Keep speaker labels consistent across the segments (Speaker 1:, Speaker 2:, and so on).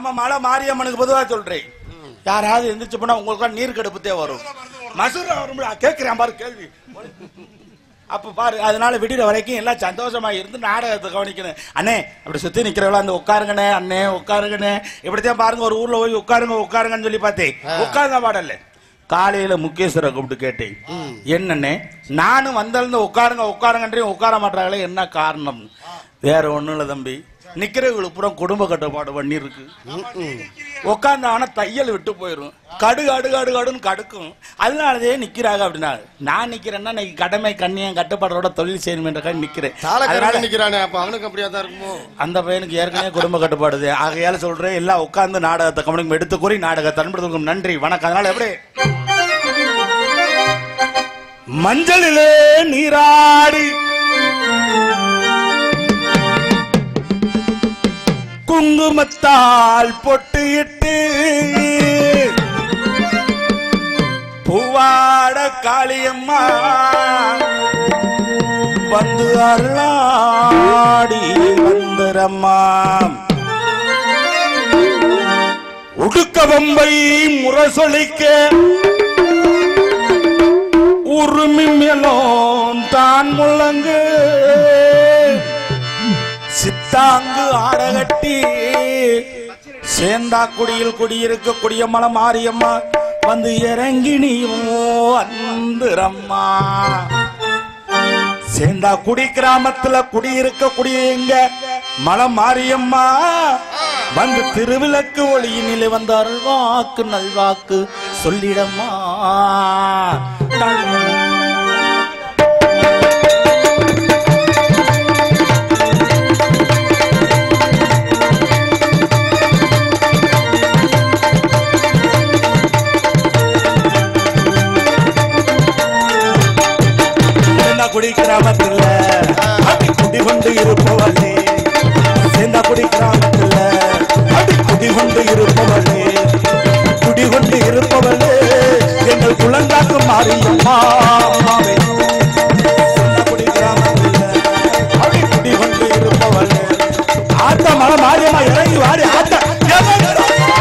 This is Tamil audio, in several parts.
Speaker 1: நம்ம மலை மாரியம்மனுக்கு பொதுவா சொல்றேன் யாராவது எந்திரிச்சு போனா உங்களுக்கு நீர் கடுப்புத்தே வரும் மசூரா வரும்ல கேட்கிறேன் பாரு கேள்வி அப்ப பாரு அதனால விடிற வரைக்கும் எல்லாம் சந்தோஷமா இருந்து நாடகத்தை கவனிக்கணும் அண்ணே அப்படி சுத்தி நிக்கிறவள அந்த உட்காருங்கண்ணே அண்ணே உட்காருங்கண்ணே இப்படித்தான் பாருங்க ஒரு ஊர்ல போய் உட்காருங்க உட்காருங்கன்னு சொல்லி பார்த்தேன் உட்காருங்க பாடல காலையில முகேஸ்வரை கூப்பிட்டு கேட்டேன் என்னண்ணே நானும் வந்திருந்து உட்காருங்க உட்காருங்கன்றே உட்கார மாட்டாங்களே என்ன காரணம் வேற ஒண்ணும் இல்ல தம்பி நிக்கிறவங்களுக்கு பூரா குடும்ப கட்டுப்பாடு பண்ணி இருக்கு உட்காந்தாங்கன்னா தையல் விட்டு போயிரும் கடு கடு கடு கடுன்னு கடுக்கும் அதனாலதே நிக்கிறாங்க அப்படின்னா நான் நிக்கிறேன்னா இன்னைக்கு கடமை கண்ணியம் கட்டுப்பாடோட தொழில் செய்யணும்ன்றக்காக நிக்கிறேன் அதனால
Speaker 2: தாளக்காரன் நிக்கிறானே அப்ப அவனுக்கு அப்படியா தான் இருக்குமோ
Speaker 1: அந்த பையனுக்கு ஏற்கனவே குடும்ப கட்டுப்பாடுது ஆகையால சொல்றேன் எல்லாம் உட்கார்ந்து நாடகத்தை கவனிக்கும் எடுத்து கூறி நாடகத்தை அன்படுத்துக்கும் நன்றி வணக்கம் அதனால எப்படி மஞ்சளிலே நீராடி குங்குமத்தால் பொட்டு இட்டு பூவாட காளியம்மா வந்து அருளாடி வந்தரம்மா உடுக்க வம்பை முரசொலிக்க உருமி மேலும் தான் முழங்கு சித்தாங்கு ஆடகட்டி சேந்தா குடியில் குடியிருக்க குடிய மலை மாரியம்மா வந்து இறங்கி நீயோ அந்துரம்மா சேந்தா குடி கிராமத்துல குடியிருக்க குடியங்க மலை மாரியம்மா வந்து திருவிளக்கு ஒளியினிலே வந்த அருள்வாக்கு நல்வாக்கு சொல்லிடம்மா குடி கிராமத்துல அடி குடி கொண்டு இருப்பவளே சேந்தா குடி கிராமத்துல அடி குடி கொண்டு இருப்பவளே குடி கொண்டு இருப்பவளே எங்கள் குழந்தாக்கு மாறியம்மா சேந்தா குடி கிராமத்துல அடி குடி கொண்டு இருப்பவளே ஆத்த மலை மாரியம்மா இறங்கி வாடி ஆத்த எவன்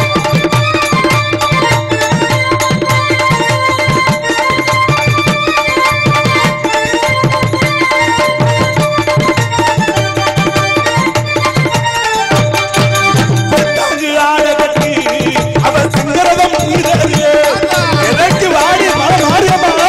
Speaker 1: கொட்டாங்கு ஆட கட்டி அவன் சிங்கரதம் ஈரறியே எனக்கு வாடி மர மாரியம்மா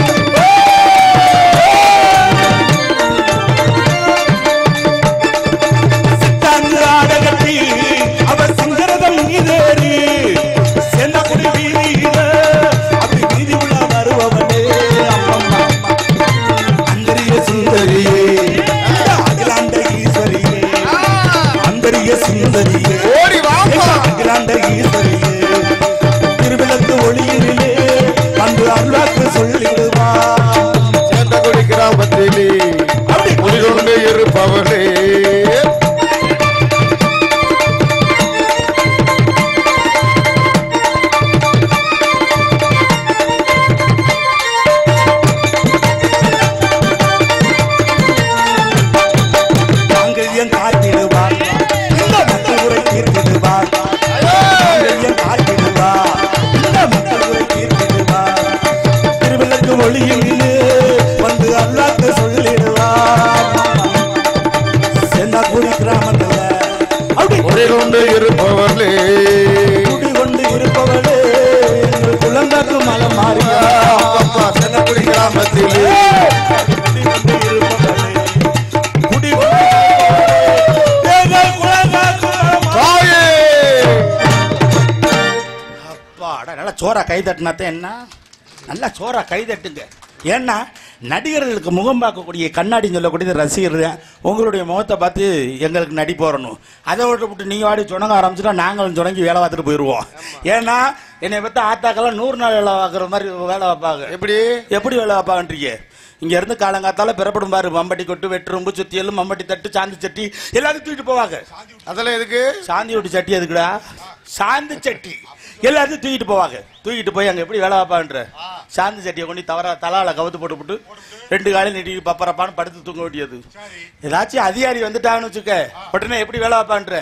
Speaker 1: சித்தாங்கு ஆட கட்டி அவன் சிங்கரதம் ஈரேறி சென்ன குடி வீதியில அப்படி வீதி உள்ள வருபவனே அம்மம்மா அந்தரிய சுந்தரியே அகிலாண்ட ஈஸ்வரியே அந்தரிய சுந்தரியே
Speaker 2: ஓடி வாப்பா.
Speaker 1: அகிலாண்ட ஈஸ்வரியே திருவிளக்கு ஒளியிலே வந்து அருளாக்கு சொல்லிடுவா
Speaker 2: சேந்தகுடி கிராமத்திலே
Speaker 1: அப்படி
Speaker 2: குடிகொண்டு இருப்பவளே
Speaker 1: மாங்கல்யம் காத்திடுவார் இந்த மக்கள் உரை தீர்த்திடுவார் மாங்கல்யம் காத்திடுவார் இந்த மக்கள் உரை தீர்த்திடுவார் திருவிளக்கு ஒளியிலே வந்து அல்லாக்கு சொல்லிடுவார் செந்தாக்குடி கிராமத்துல அப்படி
Speaker 2: குடிகொண்டு இருப்பவளே
Speaker 1: குடி கொண்டு இருப்பவளே எங்கள் குழந்தாக்கு மலை மாறியா
Speaker 2: அப்பா சேந்தகுடி கிராமத்திலே
Speaker 1: குடி கொண்டு இருப்பவளே குடி கொண்டு எங்கள் குழந்தாக்கு மலை மாறியா.
Speaker 2: தாயே
Speaker 1: அப்பாடா நல்லா சோறா கை தட்டினாத்தான் என்ன நல்லா சோறா கை தட்டுங்க ஏன்னா நடிகர்களுக்கு முகம் பார்க்கக்கூடிய கண்ணாடின்னு சொல்லக்கூடியது ரசிகர் தான் உங்களுடைய முகத்தை பார்த்து எங்களுக்கு நடி போறணும் அதை விட்டு விட்டு நீங்கள் வாடி சுணங்க ஆரம்பிச்சுட்டா நாங்களும் சுணங்கி வேலை பார்த்துட்டு போயிடுவோம் ஏன்னா என்னை பற்றி ஆத்தாக்கெல்லாம் நூறு நாள் வேலை பார்க்குற மாதிரி வேலை பார்ப்பாங்க
Speaker 2: எப்படி
Speaker 1: எப்படி வேலை பார்ப்பான்றீங்க இங்க இருந்து காலங்காத்தால பிறப்படும் பாரு மம்பட்டி கொட்டு வெட்டுரும்பு சுத்தியலும் மம்பட்டி தட்டு சாந்தி சட்டி எல்லாத்தையும் தூக்கிட்டு போவாங்க
Speaker 2: அதெல்லாம் எதுக்கு
Speaker 1: சாந்தி விட்டு சட்டி எதுக்குடா சாந்தி சட்டி எல்லாத்தையும் தூக்கிட்டு போவாங்க தூக்கிட்டு போய் அங்க எப்படி வேலை வைப்பான்ற சாந்தி சட்டியை கொண்டு தவறா தலால கவுத்து போட்டு போட்டு ரெண்டு காலையும் நீட்டி பப்பரப்பான்னு படுத்து தூங்க வேண்டியது ஏதாச்சும் அதிகாரி வந்துட்டாங்கன்னு வச்சுக்க உடனே எப்படி வேலை வைப்பான்ற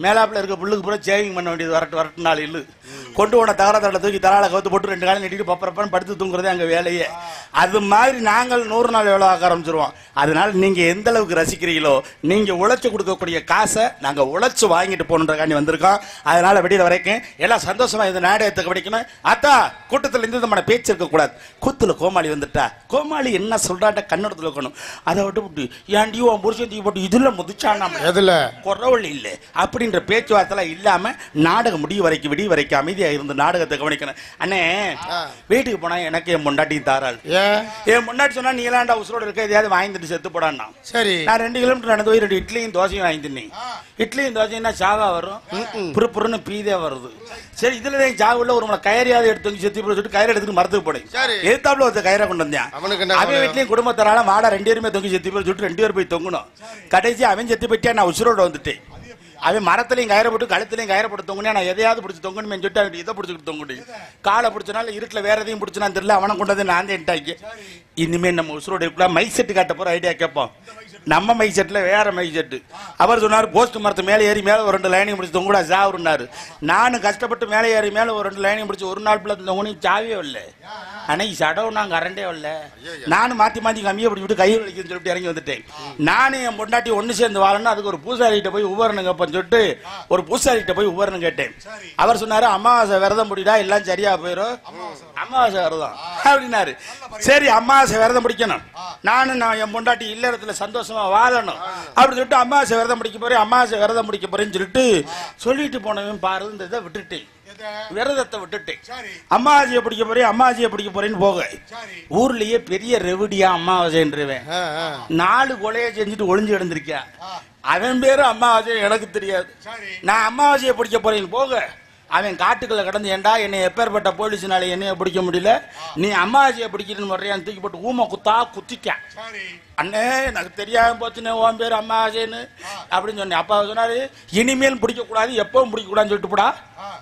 Speaker 1: மேலாப்புல இருக்க புல்லுக்கு பூரா சேவிங் பண்ண வேண்டியது வரட்டு வரட்டு நாள் இல்லு கொண்டு போன தகர தடை தூக்கி தலால கவுத்து போட்டு ரெண்டு காலம் நெட்டிட்டு பப்பரப்பன்னு படுத்து தூங்குறதே அங்க வேலையே அது மாதிரி நாங்கள் நூறு நாள் வேலை ஆக்க ஆரம்பிச்சிருவோம் அதனால நீங்க எந்த அளவுக்கு ரசிக்கிறீங்களோ நீங்க உழைச்சு கொடுக்கக்கூடிய காசை நாங்க உழைச்சு வாங்கிட்டு போகணுன்றக்காண்டி வந்திருக்கோம் அதனால வெளியில வரைக்கும் எல்லாம் சந்தோஷமா இந்த நாடகத்துக்கு படிக்கணும் அத்தா கூட்டத்தில் இந்த விதமான பேச்சு இருக்க கூடாது கூத்துல கோமாளி வந்துட்டா கோமாளி என்ன சொல்றாட்ட கண்ணடத்துல இருக்கணும் அதை விட்டு விட்டு ஏன்டி உன் புருஷன் தூக்கி போட்டு இதுல முதிச்சானா
Speaker 2: எதுல
Speaker 1: குறவள் இல்லை அப்படின்ற பேச்சுவார்த்தை இல்லாம நாடகம் முடிய வரைக்கும் விடிய வரைக்கும் அமைதியா இருந்து நாடகத்தை கவனிக்கணும் அண்ணே வீட்டுக்கு போனா எனக்கு என் முண்டாட்டி தாராள்
Speaker 2: ஏன்
Speaker 1: என் முன்னாடி சொன்னா நீ எல்லாம் உசுரோட இருக்க எதையாவது வாங்கிட்டு செத்து போடான்னா
Speaker 2: சரி
Speaker 1: நான் ரெண்டு கிலோமீட்டர் நடந்து போய் ரெண்டு இட்லியும் தோசையும் வாங்கி தின்னேன் இட்லியும் தோசையும் சாவா வரும் புரு புருன்னு பீதே வருது சரி இதுல தான் சாவுல ஒரு மலை கயிறையாவது எடுத்து வந்து செத்து போட சொல்லிட்டு கயிறு எடுத்துட்டு மரத்துக்கு போடு
Speaker 2: சரி.
Speaker 1: எதிர்த்தாப்புல ஒருத்த கயிறை கொண்டு வந்தேன்
Speaker 2: அவனுக்கு என்ன
Speaker 1: அவன்
Speaker 2: கவலை?
Speaker 1: வீட்லயும் குடும்பத்தாரால மாடா ரெண்டு பேருமே தொங்கி செத்து போய் சொல்லிட்டு ரெண்டு பேரும் போய் தொங்கணும் கடைசி அவன் செத்து போயிட்டா நான் உசுரோட வந்துட்டேன் அவன் மரத்துலயும் கயிறை போட்டு கழுத்துலயும் கயிறை போட்டு தொங்குனே நான் எதையாவது பிடிச்சி தொங்கணுமே சொல்லிட்டு அவன் இதை பிடிச்சிக்கிட்டு தொங்குடி காலை பிடிச்சனால இருட்டுல வேற எதையும் பிடிச்சனான்னு தெரியல அவனை கொண்டு வந்து நான் தேன்ட்டாங்க இனிமே நம்ம உசுரோட இருக்கலாம் மை செட்டு காட்ட போற ஐடியா கேட்போம் நம்ம மை செட்ல வேற மை செட்டு அவர் சொன்னார் போஸ்ட் மரத்து மேலே ஏறி மேலே ஒரு ரெண்டு லைனையும் பிடிச்சி தொங்குடா சாவுருன்னாரு நானும் கஷ்டப்பட்டு மேலே ஏறி மேலே ஒரு ரெண்டு லைனையும் பிடிச்சி ஒரு நாள் பிள்ளை தொங்குனி சாவே இல்லை அன்னைக்கு சடவு நான் கரண்டே வரல நானும் மாத்தி மாத்தி கம்மியா பிடிச்சி விட்டு கை வலிக்குன்னு சொல்லிட்டு இறங்கி வந்துட்டேன் நானும் என் பொண்டாட்டி ஒண்ணு சேர்ந்து வாழணும் அதுக்கு ஒரு பூசாரிகிட்ட போய் உபரணம் கேட்பேன்னு சொல்லிட்டு ஒரு பூசாரிகிட்ட போய் உபரணம் கேட்டேன் அவர் சொன்னாரு அமாவாசை விரதம் முடிடா எல்லாம் சரியா போயிடும் அமாவாசை விரதம் அப்படின்னாரு சரி அமாவாசை விரதம் பிடிக்கணும் நானும் நான் என் பொண்டாட்டி இல்லறத்துல சந்தோஷமா வாழணும் அப்படி சொல்லிட்டு அமாவாசை விரதம் பிடிக்க போறேன் அமாவாசை விரதம் பிடிக்க போறேன்னு சொல்லிட்டு சொல்லிட்டு போனவன் பாரு இந்த இதை விட்டுட்டேன் விரதத்தை விட்டுட்டேன் அம்மாவாசையை பிடிக்க போறேன் அம்மாவாசையை பிடிக்க போறேன்னு போக ஊர்லயே பெரிய ரெவடியா அம்மாவாசைன்றவன்
Speaker 2: ஆ, ஆ.
Speaker 1: நாலு கொலையை செஞ்சுட்டு ஒளிஞ்சு கிடந்திருக்கியா அவன் பேரு அம்மாவாசை எனக்கு தெரியாது நான் அம்மாவாசையை பிடிக்க போறேன்னு போக அவன் காட்டுக்குள்ள கடந்து ஏண்டா என்னை எப்பேற்பட்ட போலீஸ்னால என்னைய பிடிக்க முடியல நீ அம்மாவாசையை பிடிக்கணும்னு வர்றியான்னு தூக்கி போட்டு ஊமை குத்தா குத்திட்டான் அண்ணே எனக்கு தெரியாம போச்சுண்ணே உன் பேர் அம்மாவாசைன்னு அப்படின்னு சொன்னேன் அப்பா சொன்னாரு இனிமேல் பிடிக்க கூடாது எப்பவும் பிடிக்க கூடாதுன்னு சொல்லிட்டு போடா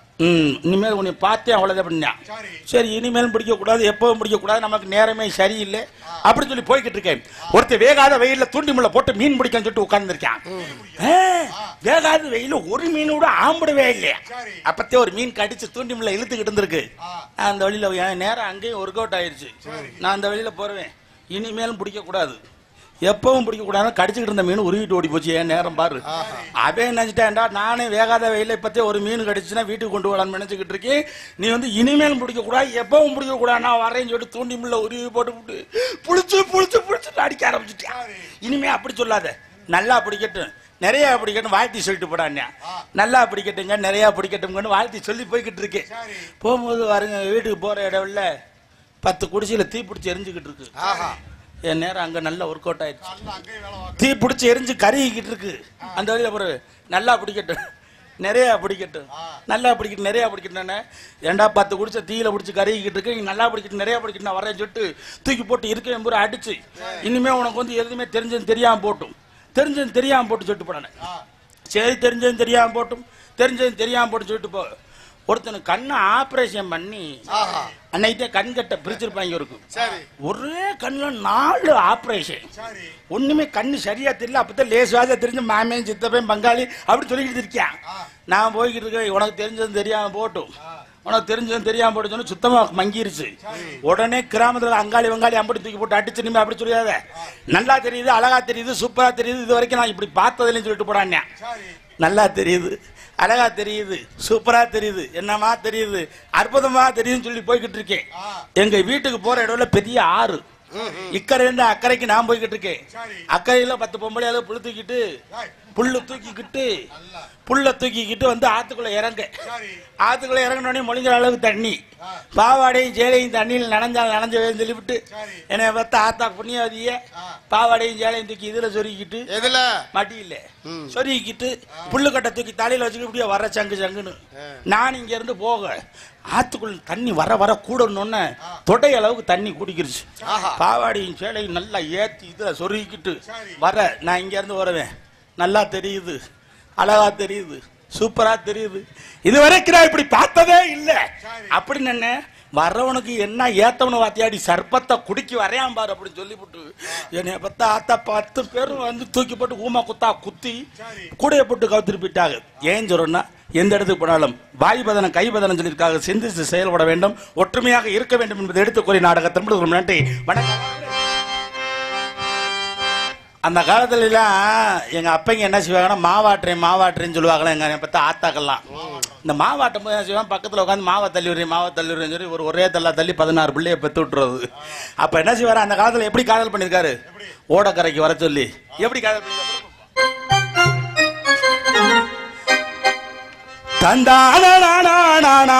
Speaker 1: ம் இனிமேல் உன்னை பார்த்தேன் அவ்வளோதான் பண்ணேன் சரி இனிமேல் பிடிக்க கூடாது எப்பவும் பிடிக்க கூடாது நமக்கு நேரமே சரியில்லை அப்படின்னு சொல்லி போய்கிட்டு இருக்கேன் ஒருத்தர் வேகாத வெயில்ல தூண்டி முள்ள போட்டு மீன் பிடிக்கன்னு சொல்லிட்டு உட்கார்ந்துருக்கான் வேகாத வெயில ஒரு மீன் கூட ஆம்பிடவே இல்லையா அப்பத்தே ஒரு மீன் கடிச்சு தூண்டி முள்ள இழுத்துக்கிட்டு இருந்திருக்கு நான் அந்த வழியில என் நேரம் அங்கேயும் ஒர்க் அவுட் ஆயிருச்சு நான் அந்த வழியில போறேன் இனிமேலும் பிடிக்க கூடாது எப்பவும் பிடிக்க கூடாது கடிச்சுக்கிட்டு இருந்த மீன் உருவிட்டு ஓடி போச்சு என் நேரம் பாரு அவன் நினைச்சிட்டேன்டா நானே வேகாத வெயில இப்பத்தே ஒரு மீன் கடிச்சுன்னா வீட்டுக்கு கொண்டு வரலாம்னு நினைச்சுக்கிட்டு இருக்கேன் நீ வந்து இனிமேலும் பிடிக்க கூடாது எப்பவும் பிடிக்க கூடாது நான் வரேன்னு சொல்லிட்டு தூண்டி முள்ள உருவி போட்டு விட்டு புளிச்சு புளிச்சு புளிச்சு அடிக்க ஆரம்பிச்சுட்டேன் இனிமே அப்படி சொல்லாத நல்லா பிடிக்கட்டும் நிறைய பிடிக்கட்டும் வாழ்த்தி சொல்லிட்டு போடாண்ணா நல்லா பிடிக்கட்டுங்க நிறைய பிடிக்கட்டுங்கன்னு வாழ்த்தி சொல்லி போய்கிட்டு இருக்கேன் போகும்போது வருங்க வீட்டுக்கு போற இடம்ல பத்து குடிசையில தீ பிடிச்சி எரிஞ்சுக்கிட்டு இருக்கு
Speaker 2: ஆஹா
Speaker 1: என் நேரம் அங்க நல்லா ஒர்க் அவுட் ஆயிடுச்சு தீ பிடிச்சி எரிஞ்சு கருகிக்கிட்டு இருக்கு அந்த வழியில போற நல்லா பிடிக்கட்டும் நிறைய பிடிக்கட்டும் நல்லா பிடிக்கட்டும் நிறைய பிடிக்கட்டும்னே ஏன்டா பத்து குடிச்ச தீயில பிடிச்சி கருகிக்கிட்டு இருக்கு நீ நல்லா பிடிக்கட்டும் நிறைய பிடிக்கட்டும் நான் வரேன்னு சொல்லிட்டு தூக்கி போட்டு இருக்கேன் பூரா அடிச்சு இனிமே உனக்கு வந்து எதுவுமே தெரிஞ்சது தெரியாம போட்டும் தெரிஞ்சது தெரியாம போட்டு சொல்லிட்டு போனானே சரி தெரிஞ்சது தெரியாம போட்டும் தெரிஞ்சது தெரியாம போட்டு சொல்லிட்டு போ ஒருத்தனுக்கு கண்ணை ஆபரேஷன் பண்ணி
Speaker 2: ஆஹா
Speaker 1: அன்னைக்கே கண் கட்ட பிரிச்சிருப்பாங்க இருக்கும்
Speaker 2: சரி
Speaker 1: ஒரே கண்ணுல நாலு ஆபரேஷன் ஒண்ணுமே கண்ணு சரியா தெரியல அப்பதான் லேசுவாத தெரிஞ்சு மாமன் சித்தப்பன் பங்காளி அப்படி சொல்லிக்கிட்டு இருக்கியான் நான் போய்கிட்டு இருக்கேன் உனக்கு தெரிஞ்சதும் தெரியாம போட்டும் உனக்கு தெரிஞ்சதும் தெரியாம போட்டு சொன்னா சுத்தமா மங்கிருச்சு உடனே கிராமத்துல அங்காளி வங்காளி அம்படி தூக்கி போட்டு அடிச்சு நிம்மி அப்படி சொல்லாத நல்லா தெரியுது அழகா தெரியுது சூப்பரா தெரியுது இது வரைக்கும் நான் இப்படி பார்த்ததில்லைன்னு சொல்லிட்டு போறான் நல்லா தெரியுது அழகா தெரியுது சூப்பரா தெரியுது என்னமா தெரியுது அற்புதமா தெரியுதுன்னு சொல்லி போய்கிட்டு இருக்கேன் எங்க வீட்டுக்கு போற இடம்ல பெரிய ஆறு இக்கரை இருந்து அக்கறைக்கு நான் போய்கிட்டு இருக்கேன் அக்கறையில பத்து பொம்பளையாவது புல்லு தூக்கிட்டு புல்லு தூக்கிக்கிட்டு புல்ல தூக்கிக்கிட்டு வந்து ஆத்துக்குள்ள இறங்க ஆத்துக்குள்ள இறங்கினோடனே மொழிங்கிற அளவுக்கு தண்ணி பாவாடையும் சேலையும் தண்ணியில் நனைஞ்சால் நனைஞ்சவேன்னு சொல்லிவிட்டு என்னை பார்த்து ஆத்தா புண்ணியவதிய பாவாடையும் சேலையும் தூக்கி இதுல சொருகிக்கிட்டு
Speaker 2: எதுல
Speaker 1: மடியில சொருகிக்கிட்டு புல்லு கட்டை தூக்கி தலையில வச்சுக்கிட்டு இப்படியே வர சங்கு சங்குன்னு நான் இங்க இருந்து போக ஆத்துக்குள்ள தண்ணி வர வர கூடணுன்னு தொடை அளவுக்கு தண்ணி குடிக்கிருச்சு
Speaker 2: ஆஹா.
Speaker 1: பாவாடையும் சேலையும் நல்லா ஏத்தி இதுல சொருகிக்கிட்டு வர நான் இங்க இருந்து வருவேன் நல்லா தெரியுது அழகா தெரியுது சூப்பரா தெரியுது இது வரைக்கும் நான் இப்படி பார்த்ததே இல்ல அப்படின்னு என்ன வர்றவனுக்கு என்ன ஏத்தவனு வாத்தியாடி சர்ப்பத்தை குடிக்கி வரையாம் பாரு அப்படின்னு சொல்லிவிட்டு என்னைய பார்த்தா ஆத்தா பத்து பேரும் வந்து தூக்கி போட்டு ஊமா குத்தா குத்தி கூடைய போட்டு கவுத்திட்டு போயிட்டாங்க ஏன் சொல்றேன்னா எந்த இடத்துக்கு போனாலும் வாய் பதனம் கை பதனம் சொல்லியிருக்காங்க சிந்தித்து செயல்பட வேண்டும் ஒற்றுமையாக இருக்க வேண்டும் என்பதை எடுத்து கூறி நாடகத்தின் ஒரு நன்றி வணக்கம் அந்த காலத்துல எல்லாம் எங்க அப்பங்க என்ன செய்வாங்கன்னா மாவாட்டுறேன் மாவாட்டுறேன்னு சொல்லுவாங்களே எங்க பார்த்தா ஆத்தாக்கெல்லாம் இந்த மாவாட்டும் போது என்ன செய்வாங்க பக்கத்துல உட்காந்து மாவை தள்ளி விடுறேன் மாவை தள்ளி விடுறேன்னு சொல்லி ஒரு ஒரே தள்ளா தள்ளி பதினாறு பிள்ளைய பெத்து விட்டுறது அப்ப என்ன செய்வாரு அந்த காலத்துல எப்படி காதல் பண்ணிருக்காரு ஓடக்கரைக்கு வர சொல்லி எப்படி காதல் பண்ணிருக்காரு தந்தானா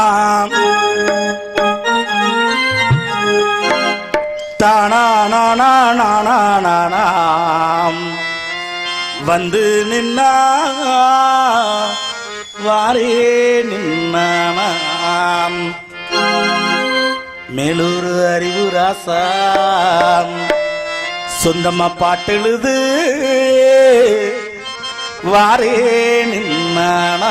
Speaker 1: தானானானானானாம். வந்து நின்னா வாரே நின்னாம் மேலூர் அறிவு ராசாம் சொந்தமா பாட்டெழுது வாரே நின்னானா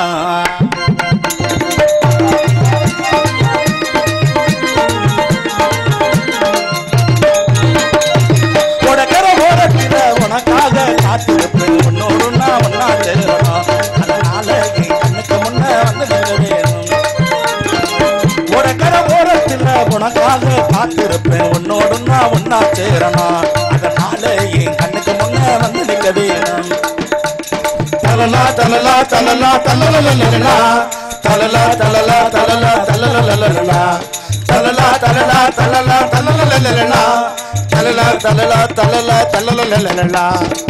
Speaker 1: உடக்கர ஓரத்தில உனக்காக காத்திருப்பேன் உன்னோடு நான் ஒன்னா சேரணும் அதனால என் கண்ணுக்கு முன்ன வந்து நிற்க வேணும் உடக்கர ஓரத்தில உனக்காக காத்திருப்பேன் உன்னோடு நான் ஒன்னா சேரணும் அதனால என் கண்ணுக்கு முன்ன வந்து நிற்க வேணும்
Speaker 2: தலலா தலலா தலலா தலலலலலலா தலலா தலலா தலலா தலலலலலலா தலலா தலலா தலலா தலலலலலலா தலலா தலலா தலலா தலலலலலலா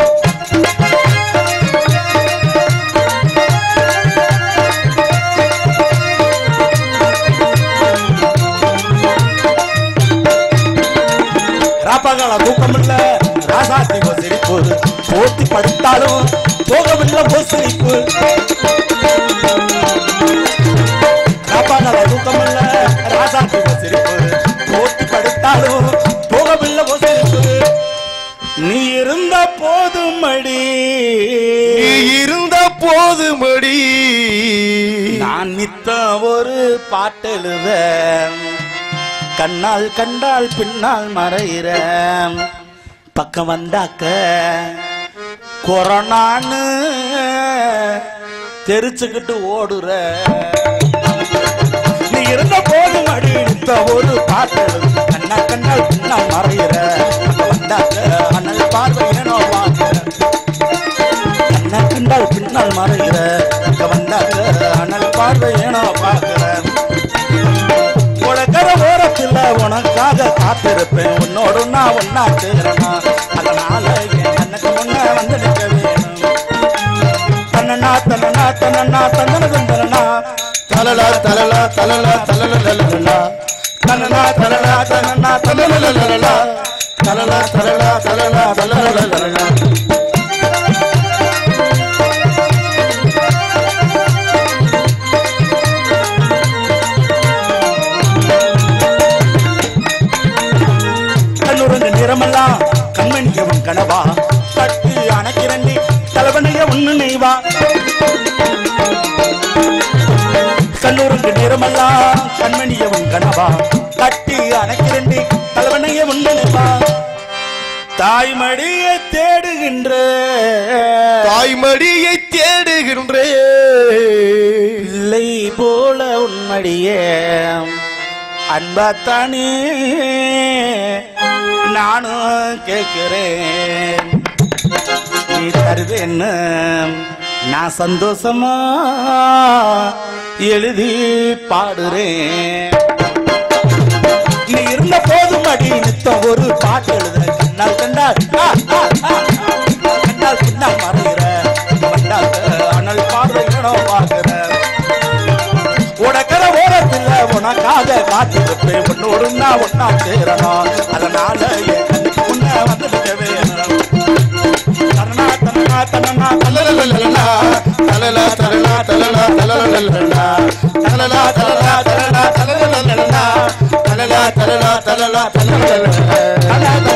Speaker 1: ராப்பகால தூக்கம் இல்ல ராசாத்தி ஓ சிரிப்பு போத்தி படுத்தாலும் போகமில்ல ஓ சிரிப்பு ராப்பகால தூக்கம் இல்ல ராசாத்தி ஓ சிரிப்பு போத்தி படுத்தாலும் போகமில்ல ஓ சிரிப்பு நீ இருந்த போதும் அடி
Speaker 2: நீ இருந்த போதுமடி
Speaker 1: நான் நித்த ஒரு பாட்டெழுத கண்ணால் கண்டால் பின்னால் மறையிற பக்கம் வந்தாக்க கொரோனான்னு தெரிச்சுக்கிட்டு ஓடுற நீ இருந்த போதும் அடி நித்த ஒரு பாட்டெழுத கண்ணா கண்ணால் பின்னால் மறையிற பக்கம் வந்தாக்க அனல் பார்வை ஏனோ பார்க்கிற கண்ண கிண்டால் பின்னால் மறைகிற இங்க வந்தாக்க அனல் பார்வை ஏனோ பார்க்கிற உலகர ஓரத்தில் உனக்காக காத்திருப்பேன் உன்னோடு நான் ஒன்னா சேரனா அதனால என் கண்ணுக்கு முன்ன வந்து நிற்க வேணும் தன்னனா தன்னனா தன்னனா தந்தன தந்தனா
Speaker 2: தலலா தலலா தலலா தலலலலலலா
Speaker 1: தன்னனா தன்னனா தன்னனா
Speaker 2: தலலலலலலா தலலா தலலா தலலா தலலலலலலா
Speaker 1: கண்ணுறங்க நிறமெல்லாம் கண்மணியவன் கனவா தட்டு அணைக்கிறண்டி தலைவனைய ஒண்ணு நெய்வா கண்ணுறங்க நிறமெல்லாம் கண்மணியவன் கனவா தட்டி அணைக்கிறண்டி தலைவனைய ஒண்ணு நெய்வா தாய்மடியை தேடுகின்ற
Speaker 2: தாய்மடியை தேடுகின்றே
Speaker 1: பிள்ளை போல உன்மடியே அன்பாத்தானே நானும் கேட்கிறேன் நீ தருவேன்னு நான் சந்தோஷமா எழுதி பாடுறேன் நீ இருந்த போதும் அடி நித்தம் ஒரு பாட்டு எழுத கண்ணால் கண்டால் ஆ, ஆ, ஆ, கண்டால் பின்னால் மறைகிற கண்டால் அனல் பார்வை பார்க்கிற உனக்கிற ஓரத்தில் உனக்காக காத்திருப்பேன் உன்னோடு நான் ஒன்னா சேரணும் அதனால என் கண்ணுக்கு முன்ன வந்து நிற்க வேணும் தனனா தனனா தனனா
Speaker 2: தலலலலலலா தலலா தலலா தலலா தலலலலலலா தலலா தலலா தலலா தலலலலலலா தலலா தலலா தலலா தலலலலலா
Speaker 1: தனனா